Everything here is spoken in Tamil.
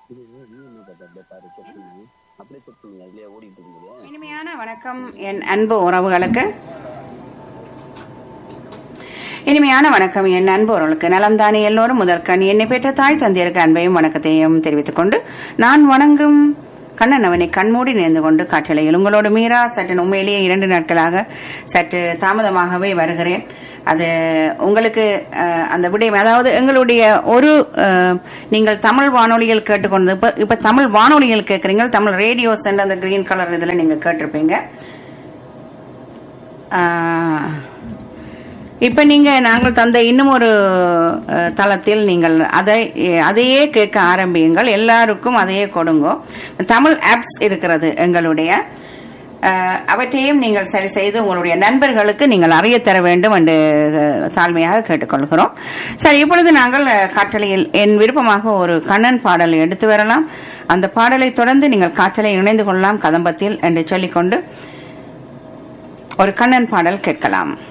இது நீ என்ன பார்த்த அப்படியே பாரு செக் பண்ணி அப்படியே செக் பண்ணி அதுலயே ஓடிட்டு இருக்குது இனிமையான வணக்கம் என் அன்பு உறவுகளுக்கு இனிமையான வணக்கம் என் அன்பு உறவுகளுக்கு நலம்தானே எல்லோரும் முதற்கண் என்னை பெற்ற தாய் தந்தையருக்கு அன்பையும் வணக்கத்தையும் தெரிவித்துக் கொண்டு நான் வணங்கும் கண்ணன் அவனை கண்மூடி நேர்ந்து கொண்டு காற்றலையில் உங்களோடு மீரா சற்று உண்மையிலேயே இரண்டு நாட்களாக சற்று தாமதமாகவே வருகிறேன் அது உங்களுக்கு அஹ், அந்த விடயம் அதாவது எங்களுடைய ஒரு அஹ், நீங்கள் தமிழ் வானொலியில் கேட்டுக்கொண்டு இப்ப இப்ப தமிழ் வானொலியில் கேட்குறீங்க தமிழ் ரேடியோ சென்ட் அந்த கிரீன் கலர் இதுல நீங்க கேட்டிருப்பீங்க ஆஹ், இப்ப நீங்க நாங்கள் தந்த இன்னும் ஒரு அஹ், தளத்தில் நீங்கள் அதை அதையே கேட்க ஆரம்பியுங்கள் எல்லாருக்கும் அதையே கொடுங்க தமிழ் ஆப்ஸ் இருக்கிறது எங்களுடைய அஹ், அவற்றையும் நீங்கள் சரி செய்து உங்களுடைய நண்பர்களுக்கு நீங்கள் அறிய தர வேண்டும் என்று அஹ், தாழ்மையாக கேட்டுக்கொள்கிறோம் சரி இப்பொழுது நாங்கள் அஹ், காற்றலையில் என் விருப்பமாக ஒரு கண்ணன் பாடலை எடுத்து வரலாம் அந்த பாடலை தொடர்ந்து நீங்கள் காற்றலை இணைந்து கொள்ளலாம் கதம்பத்தில் என்று சொல்லிக்கொண்டு ஒரு கண்ணன் பாடல் கேட்கலாம்